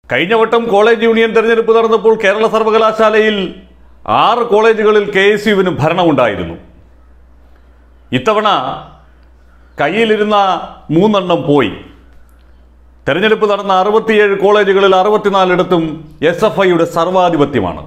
കഴിഞ്ഞ വട്ടം college union തെരഞ്ഞെടുപ്പ് നടന്നപ്പോൾ കേരള സർവകലാശാലയിൽ ആറ് കോളേജുകളിൽ കെ എസ് യുവിന് ഭരണമുണ്ടായിരുന്നു ഇത്തവണ കയ്യിലിരുന്ന മൂന്നെണ്ണം പോയി തെരഞ്ഞെടുപ്പ് നടന്ന അറുപത്തിയേഴ് കോളേജുകളിൽ അറുപത്തിനാലിടത്തും എസ് എഫ് ഐയുടെ സർവാധിപത്യമാണ്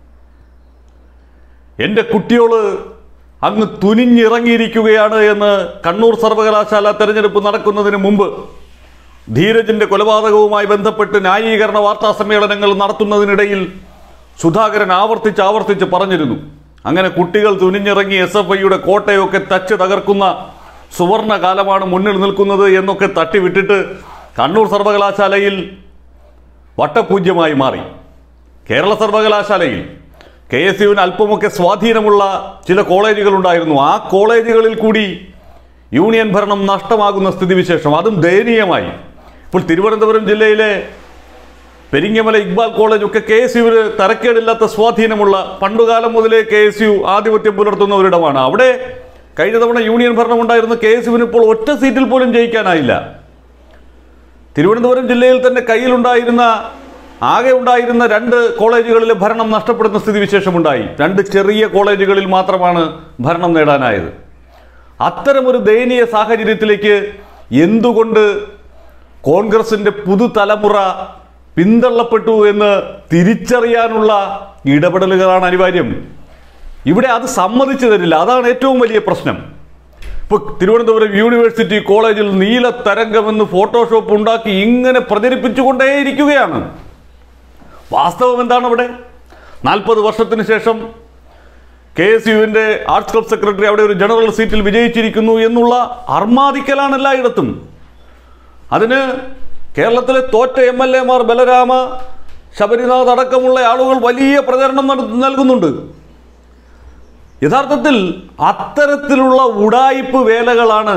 എൻ്റെ കുട്ടിയോള് അങ്ങ് തുനിഞ്ഞിറങ്ങിയിരിക്കുകയാണ് എന്ന് കണ്ണൂർ സർവകലാശാല തെരഞ്ഞെടുപ്പ് നടക്കുന്നതിന് മുമ്പ് ധീരജിന്റെ കൊലപാതകവുമായി ബന്ധപ്പെട്ട് ന്യായീകരണ വാർത്താ സമ്മേളനങ്ങൾ നടത്തുന്നതിനിടയിൽ സുധാകരൻ ആവർത്തിച്ച് ആവർത്തിച്ച് പറഞ്ഞിരുന്നു അങ്ങനെ കുട്ടികൾ തുനിഞ്ഞിറങ്ങി എസ് എഫ് ഐയുടെ കോട്ടയൊക്കെ തച്ച് തകർക്കുന്ന സുവർണ കാലമാണ് മുന്നിൽ നിൽക്കുന്നത് എന്നൊക്കെ തട്ടിവിട്ടിട്ട് കണ്ണൂർ സർവകലാശാലയിൽ വട്ടപൂജ്യമായി മാറി കേരള സർവകലാശാലയിൽ കെ എസ് യുവിന് അല്പമൊക്കെ സ്വാധീനമുള്ള ചില കോളേജുകൾ ഉണ്ടായിരുന്നു ആ കോളേജുകളിൽ കൂടി യൂണിയൻ ഭരണം നഷ്ടമാകുന്ന സ്ഥിതിവിശേഷം അതും ദയനീയമായി ഇപ്പോൾ തിരുവനന്തപുരം ജില്ലയിലെ പെരിങ്ങമല ഇക്ബാൽ കോളേജ് ഒക്കെ കെ എസ് യുവിന് തരക്കേടില്ലാത്ത സ്വാധീനമുള്ള പണ്ടുകാലം മുതലേ കെ എസ് യു ആധിപത്യം പുലർത്തുന്ന ഒരിടമാണ് അവിടെ കഴിഞ്ഞ തവണ യൂണിയൻ ഭരണം ഉണ്ടായിരുന്ന കെ എസ് യുവിന് ഇപ്പോൾ ഒറ്റ സീറ്റിൽ പോലും ജയിക്കാനായില്ല തിരുവനന്തപുരം ജില്ലയിൽ തന്നെ കയ്യിലുണ്ടായിരുന്ന ആകെ ഉണ്ടായിരുന്ന രണ്ട് കോളേജുകളിലെ ഭരണം നഷ്ടപ്പെടുന്ന സ്ഥിതിവിശേഷമുണ്ടായി രണ്ട് ചെറിയ കോളേജുകളിൽ മാത്രമാണ് ഭരണം നേടാനായത് അത്തരമൊരു ദയനീയ സാഹചര്യത്തിലേക്ക് എന്തുകൊണ്ട് കോൺഗ്രസിന്റെ പുതുതലമുറ പിന്തള്ളപ്പെട്ടു എന്ന് തിരിച്ചറിയാനുള്ള ഇടപെടലുകളാണ് അനിവാര്യം ഇവിടെ അത് സമ്മതിച്ചു തരില്ല അതാണ് ഏറ്റവും വലിയ പ്രശ്നം ഇപ്പോൾ തിരുവനന്തപുരം യൂണിവേഴ്സിറ്റി കോളേജിൽ നീല തരംഗമെന്ന് ഫോട്ടോഷോപ്പ് ഉണ്ടാക്കി ഇങ്ങനെ പ്രചരിപ്പിച്ചുകൊണ്ടേയിരിക്കുകയാണ് വാസ്തവം എന്താണ് അവിടെ നാൽപ്പത് വർഷത്തിന് ശേഷം കെ എസ് യുവിൻ്റെ ആർട്സ് ക്ലബ് സെക്രട്ടറി അവിടെ ഒരു ജനറൽ സീറ്റിൽ വിജയിച്ചിരിക്കുന്നു എന്നുള്ള അർമാദിക്കലാണ് എല്ലായിടത്തും അതിന് കേരളത്തിലെ തോറ്റ എം എൽ എമാർ ബലരാമ ശബരിനാഥ് അടക്കമുള്ള ആളുകൾ വലിയ പ്രചരണം നട- നൽകുന്നുണ്ട് യഥാർത്ഥത്തിൽ അത്തരത്തിലുള്ള ഉടായിപ്പ് വേലകളാണ്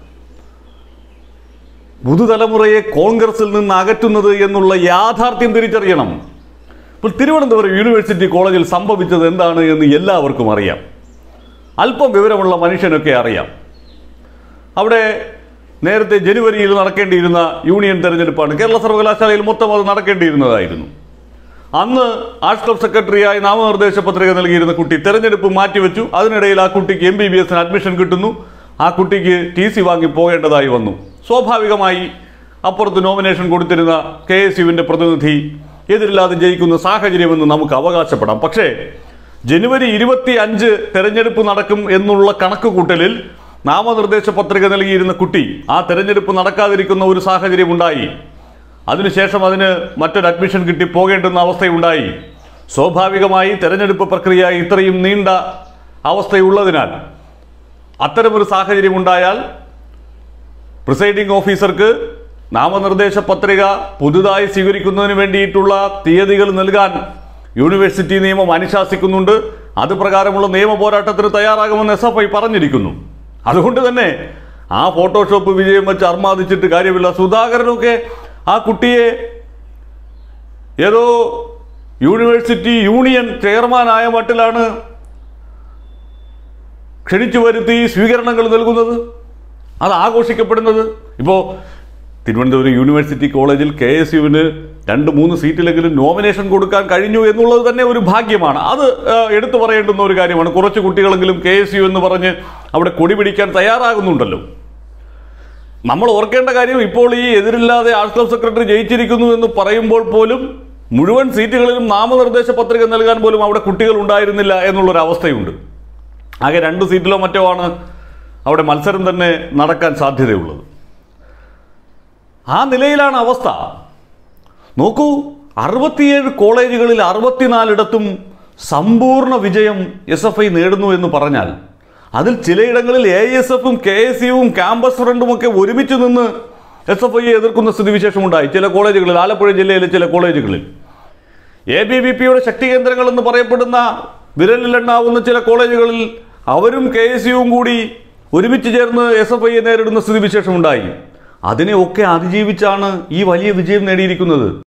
പുതുതലമുറയെ കോൺഗ്രസിൽ നിന്ന് അകറ്റുന്നത് എന്നുള്ള യാഥാർത്ഥ്യം തിരിച്ചറിയണം ഇപ്പോൾ തിരുവനന്തപുരം യൂണിവേഴ്സിറ്റി കോളേജിൽ സംഭവിച്ചത് എന്താണ് എന്ന് എല്ലാവർക്കും അറിയാം അല്പം വിവരമുള്ള മനുഷ്യനൊക്കെ അറിയാം അവിടെ നേരത്തെ ജനുവരിയിൽ നടക്കേണ്ടിയിരുന്ന യൂണിയൻ തെരഞ്ഞെടുപ്പാണ് കേരള സർവകലാശാലയിൽ മൊത്തം അത് നടക്കേണ്ടിയിരുന്നതായിരുന്നു അന്ന് ആർട്സ് ക്ലബ് സെക്രട്ടറിയായി നാമനിർദ്ദേശ പത്രിക നൽകിയിരുന്ന കുട്ടി തെരഞ്ഞെടുപ്പ് മാറ്റിവെച്ചു അതിനിടയിൽ ആ കുട്ടിക്ക് എം ബി ബി എസിന് അഡ്മിഷൻ കിട്ടുന്നു ആ കുട്ടിക്ക് ടി സി വാങ്ങി പോകേണ്ടതായി വന്നു സ്വാഭാവികമായി അപ്പുറത്ത് നോമിനേഷൻ കൊടുത്തിരുന്ന കെ എസ് യുവിൻ്റെ പ്രതിനിധി എതിരില്ലാതെ ജയിക്കുന്ന സാഹചര്യമെന്ന് നമുക്ക് അവകാശപ്പെടാം പക്ഷേ ജനുവരി ഇരുപത്തി അഞ്ച് തെരഞ്ഞെടുപ്പ് നടക്കും എന്നുള്ള കണക്കുകൂട്ടലിൽ നാമനിർദ്ദേശ പത്രിക നൽകിയിരുന്ന കുട്ടി ആ തെരഞ്ഞെടുപ്പ് നടക്കാതിരിക്കുന്ന ഒരു സാഹചര്യം ഉണ്ടായി അതിനുശേഷം അതിന് മറ്റൊരു അഡ്മിഷൻ കിട്ടി പോകേണ്ടുന്ന അവസ്ഥയുണ്ടായി സ്വാഭാവികമായി തെരഞ്ഞെടുപ്പ് പ്രക്രിയ ഇത്രയും നീണ്ട അവസ്ഥയുള്ളതിനാൽ അത്തരമൊരു സാഹചര്യം ഉണ്ടായാൽ പ്രിസൈഡിംഗ് ഓഫീസർക്ക് നാമനിർദ്ദേശ പത്രിക പുതുതായി സ്വീകരിക്കുന്നതിന് വേണ്ടിയിട്ടുള്ള തീയതികൾ നൽകാൻ യൂണിവേഴ്സിറ്റി നിയമം അനുശാസിക്കുന്നുണ്ട് അത് പ്രകാരമുള്ള നിയമ പോരാട്ടത്തിന് തയ്യാറാകുമെന്ന് എസ് എഫ് ഐ പറഞ്ഞിരിക്കുന്നു അതുകൊണ്ട് തന്നെ ആ ഫോട്ടോഷോപ്പ് വിജയം വെച്ച് അർമാദിച്ചിട്ട് കാര്യമില്ല സുധാകരനൊക്കെ ആ കുട്ടിയെ ഏതോ യൂണിവേഴ്സിറ്റി യൂണിയൻ ചെയർമാനായ മട്ടിലാണ് ക്ഷണിച്ചു വരുത്തി സ്വീകരണങ്ങൾ നൽകുന്നത് അത് ആഘോഷിക്കപ്പെടുന്നത് ഇപ്പോൾ തിരുവനന്തപുരം യൂണിവേഴ്സിറ്റി കോളേജിൽ കെ എസ് യുവിന് രണ്ട് മൂന്ന് സീറ്റിലെങ്കിലും നോമിനേഷൻ കൊടുക്കാൻ കഴിഞ്ഞു എന്നുള്ളത് തന്നെ ഒരു ഭാഗ്യമാണ് അത് ആ, എടുത്തു പറയേണ്ടുന്ന ഒരു കാര്യമാണ് കുറച്ച് കുട്ടികളെങ്കിലും കെ എസ് യു എന്ന് പറഞ്ഞ് അവിടെ കൊടി പിടിക്കാൻ തയ്യാറാകുന്നുണ്ടല്ലോ നമ്മൾ ഓർക്കേണ്ട കാര്യം ഇപ്പോൾ ഈ എതിരില്ലാതെ ആർട്സ് ക്ലബ് സെക്രട്ടറി ജയിച്ചിരിക്കുന്നു എന്ന് പറയുമ്പോൾ പോലും മുഴുവൻ സീറ്റുകളിലും നാമനിർദ്ദേശ പത്രിക നൽകാൻ പോലും അവിടെ കുട്ടികൾ ഉണ്ടായിരുന്നില്ല എന്നുള്ളൊരു അവസ്ഥയുണ്ട് ആകെ രണ്ട് സീറ്റിലോ മറ്റോ ആണ് അവിടെ മത്സരം തന്നെ നടക്കാൻ സാധ്യതയുള്ളത് ആ നിലയിലാണ് അവസ്ഥ നോക്കൂ അറുപത്തിയേഴ് കോളേജുകളിൽ അറുപത്തിനാലിടത്തും സമ്പൂർണ്ണ വിജയം എസ് എഫ് ഐ നേടുന്നു എന്ന് പറഞ്ഞാൽ അതിൽ ചിലയിടങ്ങളിൽ എ എസ് എഫും കെ എസ് യുവും ക്യാമ്പസ് ഫ്രണ്ടും ഒക്കെ ഒരുമിച്ച് നിന്ന് എസ് എഫ് ഐയെ എതിർക്കുന്ന സ്ഥിതിവിശേഷമുണ്ടായി ചില കോളേജുകളിൽ ആലപ്പുഴ ജില്ലയിലെ ചില കോളേജുകളിൽ എ ബി വി പിയുടെ ശക്തി കേന്ദ്രങ്ങൾ എന്ന് പറയപ്പെടുന്ന വിരലിലെണ്ണാവുന്ന ചില കോളേജുകളിൽ അവരും കെ എസ് യുവും കൂടി ഒരുമിച്ച് ചേർന്ന് എസ് എഫ് ഐയെ നേരിടുന്ന സ്ഥിതിവിശേഷമുണ്ടായി അതിനെ ഒക്കെ അതിജീവിച്ചാണ് ഈ വലിയ വിജയം നേടിയിരിക്കുന്നത്